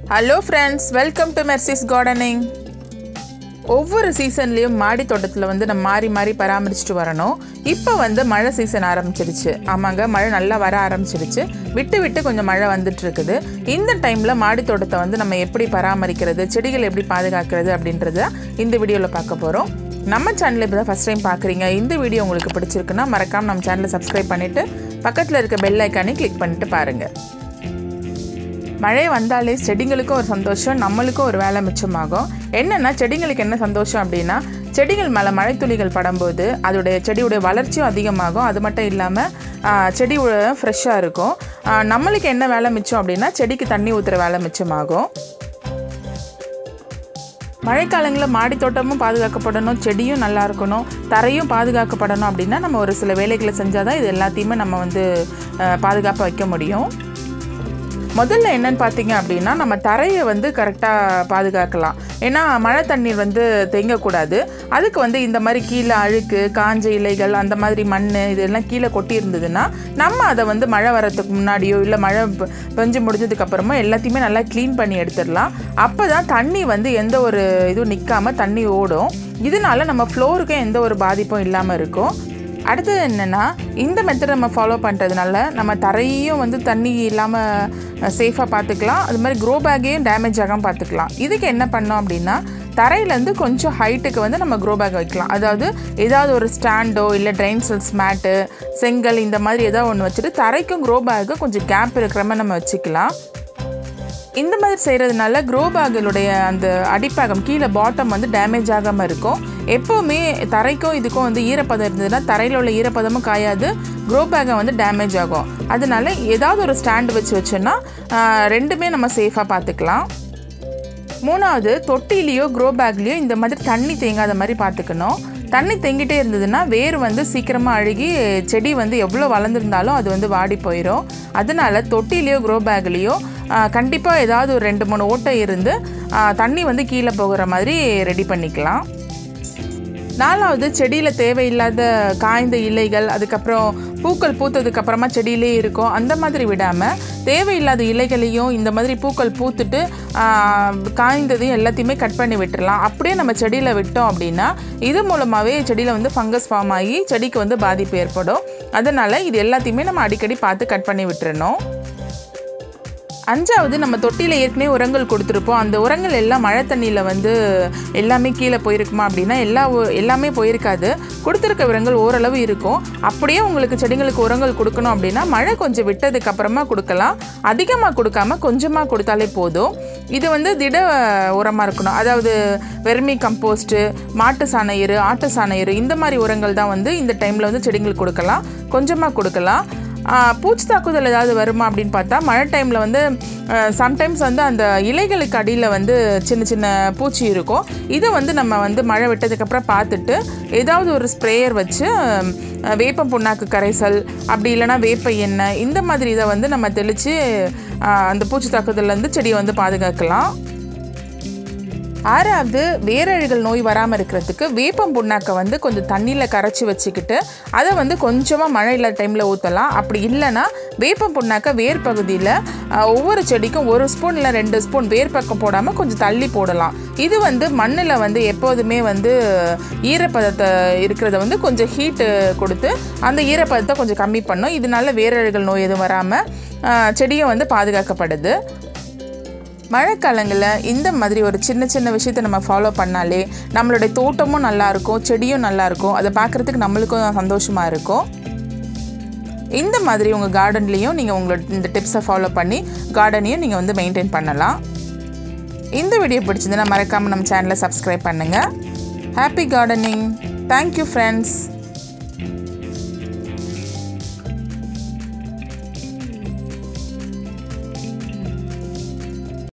hello friends welcome to Mercy's gardening ஒவ்வொரு சீசன்லேயும் மாடி தோட்டத்தில் வந்து நம்ம மாறி மாறி பராமரிச்சுட்டு வரணும் இப்போ வந்து மழை சீசன் ஆரம்பிச்சிருச்சு ஆமாங்க மழை நல்லா வர ஆரம்பிச்சிருச்சு விட்டு விட்டு கொஞ்சம் மழை வந்துட்டு இருக்குது இந்த டைமில் மாடி தோட்டத்தை வந்து நம்ம எப்படி பராமரிக்கிறது செடிகள் எப்படி பாதுகாக்கிறது அப்படின்றத இந்த வீடியோவில் பார்க்க போகிறோம் நம்ம சேனல் இப்போ தான் ஃபஸ்ட் டைம் பார்க்குறீங்க இந்த வீடியோ உங்களுக்கு பிடிச்சிருக்குன்னா மறக்காமல் நம்ம சேனலை சப்ஸ்கிரைப் பண்ணிவிட்டு பக்கத்தில் இருக்க பெல் ஐக்கானே கிளிக் பண்ணிட்டு பாருங்கள் மழை வந்தாலே செடிங்களுக்கும் ஒரு சந்தோஷம் நம்மளுக்கும் ஒரு வேலை மிச்சமாகும் என்னென்னா செடிங்களுக்கு என்ன சந்தோஷம் அப்படின்னா செடிகள் மேலே மழைத்துளிகள் படும்போது அதோடைய செடியுடைய வளர்ச்சியும் அதிகமாகும் அது மட்டும் இல்லாமல் செடி ஃப்ரெஷ்ஷாக இருக்கும் ஆ, நம்மளுக்கு என்ன வேலை மிச்சம் அப்படின்னா செடிக்கு தண்ணி ஊற்றுற வேலை மிச்சமாகும் மழைக்காலங்களில் மாடி தோட்டமும் பாதுகாக்கப்படணும் செடியும் நல்லா இருக்கணும் தரையும் பாதுகாக்கப்படணும் அப்படின்னா நம்ம ஒரு சில வேலைகளை செஞ்சால் தான் இது எல்லாத்தையுமே நம்ம வந்து பாதுகாப்பாக வைக்க முடியும் முதல்ல என்னன்னு பார்த்தீங்க அப்படின்னா நம்ம தரையை வந்து கரெக்டாக பாதுகாக்கலாம் ஏன்னா மழை தண்ணீர் வந்து தேங்கக்கூடாது அதுக்கு வந்து இந்த மாதிரி கீழே அழுக்கு காஞ்ச இலைகள் அந்த மாதிரி மண் இதெல்லாம் கீழே கொட்டி இருந்ததுன்னா நம்ம அதை வந்து மழை வரத்துக்கு முன்னாடியோ இல்லை மழை பெ- பெஞ்சு முடிஞ்சதுக்கு அப்புறமா எல்லாத்தையுமே நல்லா க்ளீன் பண்ணி எடுத்துடலாம் அப்போ தான் தண்ணி வந்து எந்த ஒரு இதுவும் நிற்காம தண்ணி ஓடும் இதனால நம்ம ஃப்ளோருக்கும் எந்த ஒரு பாதிப்பும் இல்லாமல் இருக்கும் அடுத்தது என்னென்னா இந்த மெத்தட் நம்ம ஃபாலோ பண்ணுறதுனால நம்ம தரையும் வந்து தண்ணி இல்லாமல் சேஃபாக பார்த்துக்கலாம் அது மாதிரி க்ரோ பேக்கையும் டேமேஜ் ஆகாமல் பார்த்துக்கலாம் இதுக்கு என்ன பண்ணோம் அப்படின்னா தரையிலேருந்து கொஞ்சம் ஹைட்டுக்கு வந்து நம்ம க்ரோ பேக் வைக்கலாம் அதாவது ஏதாவது ஒரு ஸ்டாண்டோ இல்லை ட்ரைன் செல்ஸ் மேட்டு செங்கல் இந்த மாதிரி ஏதாவது ஒன்று வச்சுட்டு தரைக்கும் க்ரோ பேக்கு கொஞ்சம் கேப் இருக்கிற மாதிரி நம்ம வச்சுக்கலாம் இந்த மாதிரி செய்கிறதுனால க்ரோ பேக்குடைய அந்த அடிப்பாகம் கீழே பாட்டம் வந்து டேமேஜ் ஆகாமல் இருக்கும் எப்போவுமே தரைக்கும் இதுக்கும் வந்து ஈரப்பதம் இருந்ததுன்னா தரையில் உள்ள ஈரப்பதமும் காயாது க்ரோ பேக்கை வந்து டேமேஜ் ஆகும் அதனால ஏதாவது ஒரு ஸ்டாண்டு வச்சு வச்சோன்னா ஆஹ், ரெண்டுமே நம்ம சேஃபாக பார்த்துக்கலாம் மூணாவது தொட்டிலையோ க்ரோ பேக்லேயோ இந்த மாதிரி தண்ணி தேங்காத மாதிரி பார்த்துக்கணும் தண்ணி தேங்கிட்டே இருந்ததுன்னா வேர் வந்து சீக்கிரமாக அழுகி செடி வந்து எவ்வளோ வளர்ந்துருந்தாலும் அது வந்து வாடி போயிடும் அதனால தொட்டிலையோ க்ரோ பேக்லேயோ கண்டிப்பாக ஏதாவது ஒரு ரெண்டு மூணு ஓட்டை இருந்து ஆ, தண்ணி வந்து கீழே போகிற மாதிரி ரெடி பண்ணிக்கலாம் நாலாவது செடியில் தேவையில்லாத காய்ந்த இலைகள் அதுக்கப்புறம் பூக்கள் பூத்ததுக்கு அப்புறமா செடியிலே இருக்கும் அந்த மாதிரி விடாமல் தேவையில்லாத இலைகளையும் இந்த மாதிரி பூக்கள் பூத்துட்டு ஆஹ், காய்ந்ததையும் எல்லாத்தையுமே கட் பண்ணி விட்டுறலாம் அப்படியே நம்ம செடியில் விட்டோம் அப்படின்னா இது மூலமாகவே செடியில் வந்து ஃபங்கஸ் ஃபார்ம் ஆகி செடிக்கு வந்து பாதிப்பு ஏற்படும் அதனால் இது எல்லாத்தையுமே நம்ம அடிக்கடி பார்த்து கட் பண்ணி விட்டுறணும் அஞ்சாவது நம்ம தொட்டியில் ஏற்கனவே உரங்கள் கொடுத்துருப்போம் அந்த உரங்கள் எல்லாம் மழை தண்ணியில் வந்து எல்லாமே கீழே போயிருக்குமா அப்படின்னா எல்லா உ- எல்லாமே போயிருக்காது கொடுத்துருக்க உரங்கள் ஓரளவு இருக்கும் அப்படியே உங்களுக்கு செடிங்களுக்கு உரங்கள் கொடுக்கணும் அப்படின்னா மழை கொஞ்சம் விட்டதுக்கு அப்புறமா கொடுக்கலாம் அதிகமாக கொடுக்காம கொஞ்சமாக கொடுத்தாலே போதும் இது வந்து திட உரமாக இருக்கணும் அதாவது வெர்மி கம்போஸ்ட்டு மாட்டு சாண எரு ஆட்டு சாண எரு இந்த மாதிரி உரங்கள் தான் வந்து இந்த டைமில் வந்து செடிங்களுக்கு கொடுக்கலாம் கொஞ்சமாக கொடுக்கலாம் ஆஹ் பூச்சி தாக்குதல் ஏதாவது வருமா அப்படின்னு பார்த்தா மழை டைமில் வந்து சம்டைம்ஸ் வந்து அந்த இலைகளுக்கு அடியில் வந்து சின்ன சின்ன பூச்சி இருக்கும் இதை வந்து நம்ம வந்து மழை விட்டதுக்கப்புறம் பார்த்துட்டு ஏதாவது ஒரு ஸ்ப்ரேயர் வச்சு ஆஹ் வேப்பம் புண்ணாக்கு கரைசல் அப்படி இல்லைன்னா வேப்ப எண்ணெய் இந்த மாதிரி இதை வந்து நம்ம தெளித்து அந்த பூச்சி தாக்குதல்லேருந்து செடியை வந்து பாதுகாக்கலாம் ஆறாவது வேரழுகல் நோய் வராமல் இருக்கிறதுக்கு வேப்பம் புண்ணாக்கை வந்து கொஞ்சம் தண்ணியில் கரைச்சி வச்சுக்கிட்டு அதை வந்து கொஞ்சமாக மழை இல்லாத டைமில் ஊற்றலாம் அப்படி இல்லைன்னா வேப்பம் புண்ணாக்கை வேர் பகுதியில் ஒவ்வொரு செடிக்கும் ஒரு ஸ்பூன் இல்லை ரெண்டு ஸ்பூன் வேர் பக்கம் போடாமல் கொஞ்சம் தள்ளி போடலாம் இது வந்து மண்ணில் வந்து எப்போதுமே வந்து ஈரப்பதத்தை இருக்கிறத வந்து கொஞ்சம் ஹீட்டு கொடுத்து அந்த ஈரப்பதத்தை கொஞ்சம் கம்மி பண்ணும் இதனால வேரழுகல் நோய் எதுவும் வராமல் செடியும் வந்து பாதுகாக்கப்படுது மழைக்காலங்களில் இந்த மாதிரி ஒரு சின்ன சின்ன விஷயத்தை நம்ம ஃபாலோ பண்ணாலே நம்மளுடைய தோட்டமும் நல்லாயிருக்கும் செடியும் நல்லாயிருக்கும் அதை பார்க்குறதுக்கு நம்மளுக்கும் சந்தோஷமாக இருக்கும் இந்த மாதிரி உங்கள் கார்டன்லேயும் நீங்கள் உங்களோட இந்த டிப்ஸை ஃபாலோ பண்ணி கார்டனையும் நீங்கள் வந்து மெயின்டைன் பண்ணலாம் இந்த வீடியோ பிடிச்சதுன்னா மறக்காமல் நம்ம சேனலை சப்ஸ்கிரைப் பண்ணுங்கள் ஹாப்பி கார்டனிங் தேங்க்யூ ஃப்ரெண்ட்ஸ்